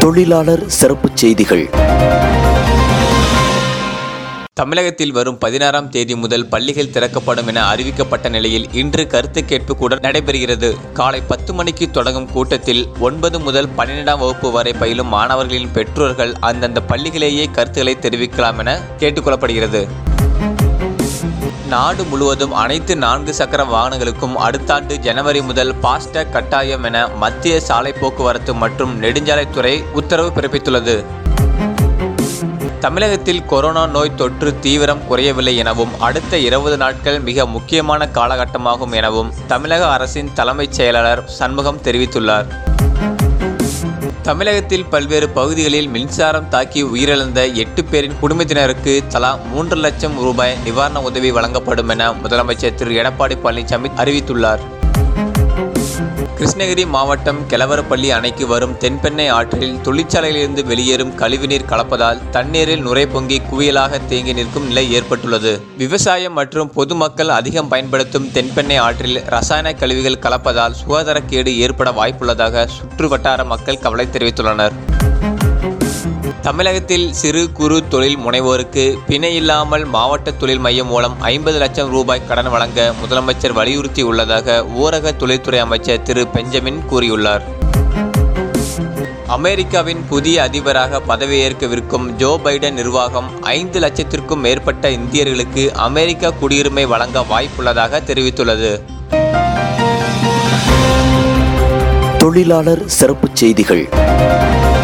தொழிலாளர் சிறப்புச் செய்திகள் தமிழகத்தில் வரும் பதினாறாம் தேதி முதல் பள்ளிகள் திறக்கப்படும் என அறிவிக்கப்பட்ட நிலையில் இன்று கருத்து கேட்பு கூட நடைபெறுகிறது காலை பத்து மணிக்கு தொடங்கும் கூட்டத்தில் ஒன்பது முதல் பன்னிரெண்டாம் வகுப்பு வரை பயிலும் மாணவர்களின் பெற்றோர்கள் அந்தந்த பள்ளிகளிலேயே கருத்துக்களை தெரிவிக்கலாம் என கேட்டுக்கொள்ளப்படுகிறது நாடு முழுவதும் அனைத்து நான்கு சக்கர வாகனங்களுக்கும் அடுத்த ஆண்டு ஜனவரி முதல் பாஸ்டேக் கட்டாயம் என மத்திய சாலை போக்குவரத்து மற்றும் நெடுஞ்சாலைத்துறை உத்தரவு பிறப்பித்துள்ளது தமிழகத்தில் கொரோனா நோய் தொற்று தீவிரம் குறையவில்லை எனவும் அடுத்த இருபது நாட்கள் மிக முக்கியமான காலகட்டமாகும் எனவும் தமிழக அரசின் தலைமைச் செயலாளர் சண்முகம் தெரிவித்துள்ளார் தமிழகத்தில் பல்வேறு பகுதிகளில் மின்சாரம் தாக்கி உயிரிழந்த எட்டு பேரின் குடும்பத்தினருக்கு தலா மூன்று லட்சம் ரூபாய் நிவாரண உதவி வழங்கப்படும் என முதலமைச்சர் திரு எடப்பாடி பழனிசாமி அறிவித்துள்ளார் கிருஷ்ணகிரி மாவட்டம் கெலவரப்பள்ளி அணைக்கு வரும் தென்பெண்ணை ஆற்றில் தொழிற்சாலையிலிருந்து வெளியேறும் கழிவுநீர் கலப்பதால் தண்ணீரில் நுரை பொங்கி குவியலாக தேங்கி நிற்கும் நிலை ஏற்பட்டுள்ளது விவசாயம் மற்றும் பொதுமக்கள் அதிகம் பயன்படுத்தும் தென்பெண்ணை ஆற்றில் ரசாயன கழிவுகள் கலப்பதால் சுகாதாரக்கேடு ஏற்பட வாய்ப்புள்ளதாக சுற்று வட்டார மக்கள் கவலை தெரிவித்துள்ளனர் தமிழகத்தில் சிறு குறு தொழில் முனைவோருக்கு பிணை இல்லாமல் மாவட்ட தொழில் மையம் மூலம் ஐம்பது லட்சம் ரூபாய் கடன் வழங்க முதலமைச்சர் வலியுறுத்தி உள்ளதாக ஊரக தொழில்துறை அமைச்சர் திரு பெஞ்சமின் கூறியுள்ளார் அமெரிக்காவின் புதிய அதிபராக பதவியேற்கவிருக்கும் ஜோ பைடன் நிர்வாகம் ஐந்து லட்சத்திற்கும் மேற்பட்ட இந்தியர்களுக்கு அமெரிக்க குடியுரிமை வழங்க வாய்ப்புள்ளதாக தெரிவித்துள்ளது தொழிலாளர் சிறப்புச் செய்திகள்